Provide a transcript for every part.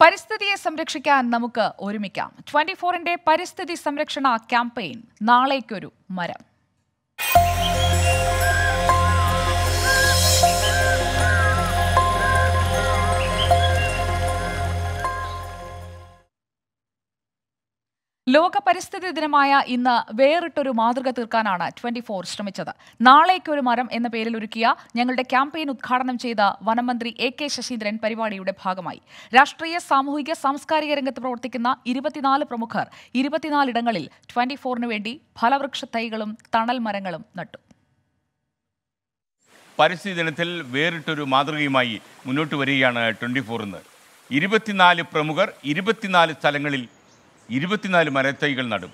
പരിസ്ഥിതിയെ സംരക്ഷിക്കാൻ നമുക്ക് ഒരുമിക്കാം ട്വന്റി ഫോറിന്റെ പരിസ്ഥിതി സംരക്ഷണ ക്യാമ്പയിൻ നാളേക്കൊരു മരം ലോക പരിസ്ഥിതി ദിനമായ ഇന്ന് വേറിട്ടൊരു മാതൃക തീർക്കാനാണ് ട്വന്റി ഫോർ ശ്രമിച്ചത് നാളേക്കൊരു മരം എന്ന പേരിൽ ഒരുക്കിയ ഞങ്ങളുടെ ക്യാമ്പയിൻ ഉദ്ഘാടനം ചെയ്ത വനമന്ത്രി എ കെ ശശീന്ദ്രൻ പരിപാടിയുടെ ഭാഗമായി രാഷ്ട്രീയ സാമൂഹിക സാംസ്കാരിക രംഗത്ത് പ്രവർത്തിക്കുന്ന ഇരുപത്തിനാല് പ്രമുഖർ ഇരുപത്തിനാലിടങ്ങളിൽ ട്വന്റി ഫോറിന് വേണ്ടി ഫലവൃക്ഷ തൈകളും തണൽ മരങ്ങളും നട്ടു പരിസ്ഥിതി ദിനത്തിൽ വേറിട്ടൊരു മാതൃകയുമായി മുന്നോട്ട് വരികയാണ് ട്വൻറ്റി ഫോറിന്ന് ഇരുപത്തിനാല് പ്രമുഖർ ഇരുപത്തിനാല് സ്ഥലങ്ങളിൽ ഇരുപത്തിനാല് മരത്തൈകൾ നടും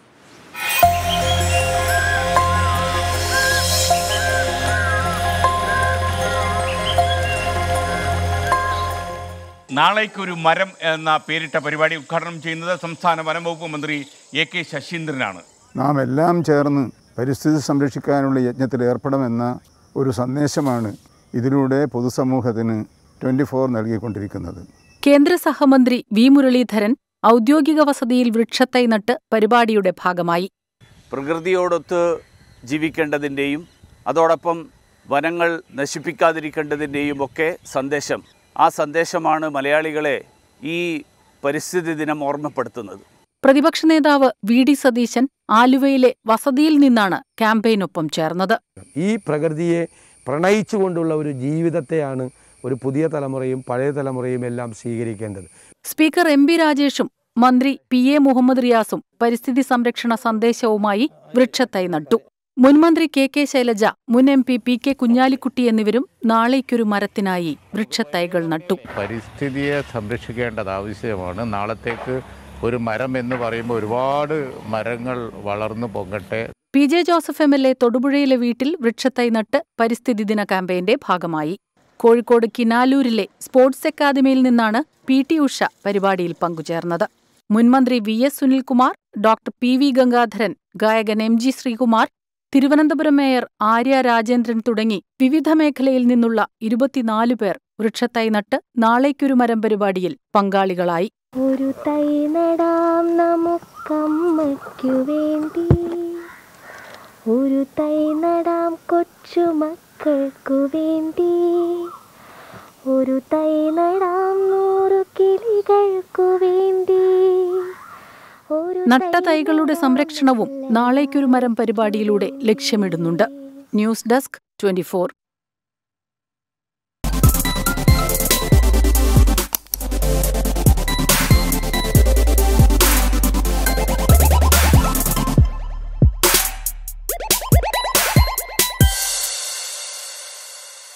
നാളേക്കൊരു മരം എന്ന പേരിട്ട പരിപാടി ഉദ്ഘാടനം ചെയ്യുന്നത് സംസ്ഥാന വനംവകുപ്പ് മന്ത്രി എ കെ ശശീന്ദ്രനാണ് നാം എല്ലാം ചേർന്ന് പരിസ്ഥിതി സംരക്ഷിക്കാനുള്ള യജ്ഞത്തിൽ ഏർപ്പെടുമെന്ന ഒരു സന്ദേശമാണ് ഇതിലൂടെ പൊതുസമൂഹത്തിന് ട്വൻറ്റി ഫോർ നൽകിക്കൊണ്ടിരിക്കുന്നത് കേന്ദ്ര സഹമന്ത്രി വി മുരളീധരൻ ഔദ്യോഗിക വസതിയിൽ വൃക്ഷത്തൈ നട്ട് പരിപാടിയുടെ ഭാഗമായി പ്രകൃതിയോടൊത്ത് ജീവിക്കേണ്ടതിൻ്റെയും അതോടൊപ്പം വനങ്ങൾ നശിപ്പിക്കാതിരിക്കേണ്ടതിൻ്റെയും ഒക്കെ സന്ദേശം ആ സന്ദേശമാണ് മലയാളികളെ ഈ പരിസ്ഥിതി ദിനം ഓർമ്മപ്പെടുത്തുന്നത് പ്രതിപക്ഷ നേതാവ് വി ഡി സതീശൻ ആലുവയിലെ വസതിയിൽ നിന്നാണ് ക്യാമ്പയിനൊപ്പം ചേർന്നത് ഈ പ്രകൃതിയെ പ്രണയിച്ചുകൊണ്ടുള്ള ഒരു ജീവിതത്തെയാണ് ഒരു പുതിയ തലമുറയും പഴയ തലമുറയും എല്ലാം സ്വീകരിക്കേണ്ടത് സ്പീക്കർ എം പി രാജേഷും മന്ത്രി പി എ മുഹമ്മദ് റിയാസും പരിസ്ഥിതി സംരക്ഷണ സന്ദേശവുമായി വൃക്ഷത്തൈ നട്ടു മുൻമന്ത്രി കെ കെ ശൈലജ മുൻ M P P K Kunhalikutty എന്നിവരും നാളേക്കൊരു മരത്തിനായി വൃക്ഷത്തൈകൾ നട്ടു പരിസ്ഥിതിയെ സംരക്ഷിക്കേണ്ടത് ആവശ്യമാണ് നാളത്തേക്ക് ഒരു മരം എന്ന് പറയുമ്പോൾ ഒരുപാട് മരങ്ങൾ വളർന്നു പൊങ്ങട്ടെ P J Joseph M L A തൊടുപുഴയിലെ വീട്ടിൽ വൃക്ഷത്തൈ നട്ട് പരിസ്ഥിതി ദിന ക്യാമ്പയിന്റെ ഭാഗമായി കോഴിക്കോട് കിനാലൂരിലെ സ്പോർട്സ് അക്കാദമിയിൽ നിന്നാണ് പി ടി ഉഷ പരിപാടിയിൽ പങ്കുചേർന്നത് മുൻമന്ത്രി V S Sunilkumar doctor P V Gangadharan ഗായകൻ M G Sreekumar Thiruvananthapuram mayor Arya Rajendran തുടങ്ങി വിവിധ മേഖലയിൽ നിന്നുള്ള ഇരുപത്തിനാലു പേർ വൃക്ഷത്തൈ നട്ട് നാളേക്കൊരു മരം പരിപാടിയിൽ പങ്കാളികളായി ഒരു തൈ നടാം നമുക്കമ്മയ്ക്കു വേണ്ടി ഒരു തൈ നടാം കൊച്ചുമക്കൾക്കു വേണ്ടി ഒരു തൈ നടാം നൂറു കിളികൾക്കു വേണ്ടി ഒരു നട്ട തൈ തൈകളുടെ നടാം സംരക്ഷണവും നാളേക്കൊരു മരം പരിപാടിയിലൂടെ ലക്ഷ്യമിടുന്നുണ്ട് ന്യൂസ് ഡെസ്ക് ട്വന്റി